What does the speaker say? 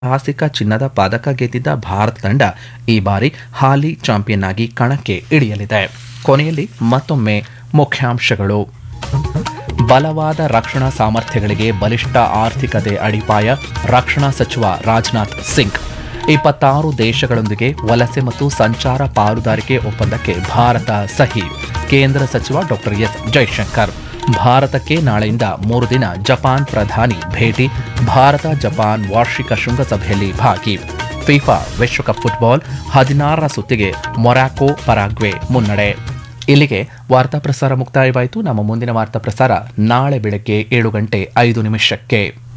ಐತಿಹಾಸಿಕ ಚಿನ್ನದ ಪದಕ ಗೆದ್ದಿದ್ದ ಭಾರತ ತಂಡ ಈ ಬಾರಿ ಹಾಲಿ ಚಾಂಪಿಯನ್ ಆಗಿ ಕಣಕ್ಕೆ ಇಳಿಯಲಿದೆ ಕೊನೆಯಲ್ಲಿ ಮತ್ತೊಮ್ಮೆ ಮುಖ್ಯಾಂಶಗಳು ಬಲವಾದ ರಕ್ಷಣಾ ಸಾಮರ್ಥ್ಯಗಳಿಗೆ ಬಲಿಷ್ಠ ಆರ್ಥಿಕತೆ ಅಡಿಪಾಯ ರಕ್ಷಣಾ ಸಚಿವ ರಾಜನಾಥ್ ಸಿಂಗ್ ಇಪ್ಪತ್ತಾರು ದೇಶಗಳೊಂದಿಗೆ ವಲಸೆ ಮತ್ತು ಸಂಚಾರ ಪಾಲುದಾರಿಕೆ ಒಪ್ಪಂದಕ್ಕೆ ಭಾರತ ಸಹಿ ಕೇಂದ್ರ ಸಚಿವ ಡಾಕ್ಟರ್ ಎಸ್ ಜೈಶಂಕರ್ ಭಾರತಕ್ಕೆ ನಾಳೆಯಿಂದ ಮೂರು ದಿನ ಜಪಾನ್ ಪ್ರಧಾನಿ ಭೇಟಿ ಭಾರತ ಜಪಾನ್ ವಾರ್ಷಿಕ ಶೃಂಗಸಭೆಯಲ್ಲಿ ಭಾಗಿ ಫಿಫಾ ವಿಶ್ವಕಪ್ ಫುಟ್ಬಾಲ್ ಹದಿನಾರರ ಸುತ್ತಿಗೆ ಮೊರಾಕೊ ಪರಾಗ್ವೆ ಮುನ್ನಡೆ ಇಲ್ಲಿಗೆ ವಾರ್ತಾ ಪ್ರಸಾರ ಮುಕ್ತಾಯವಾಯಿತು ನಮ್ಮ ಮುಂದಿನ ವಾರ್ತಾ ಪ್ರಸಾರ ನಾಳೆ ಬೆಳಗ್ಗೆ ಏಳು ಗಂಟೆ ಐದು ನಿಮಿಷಕ್ಕೆ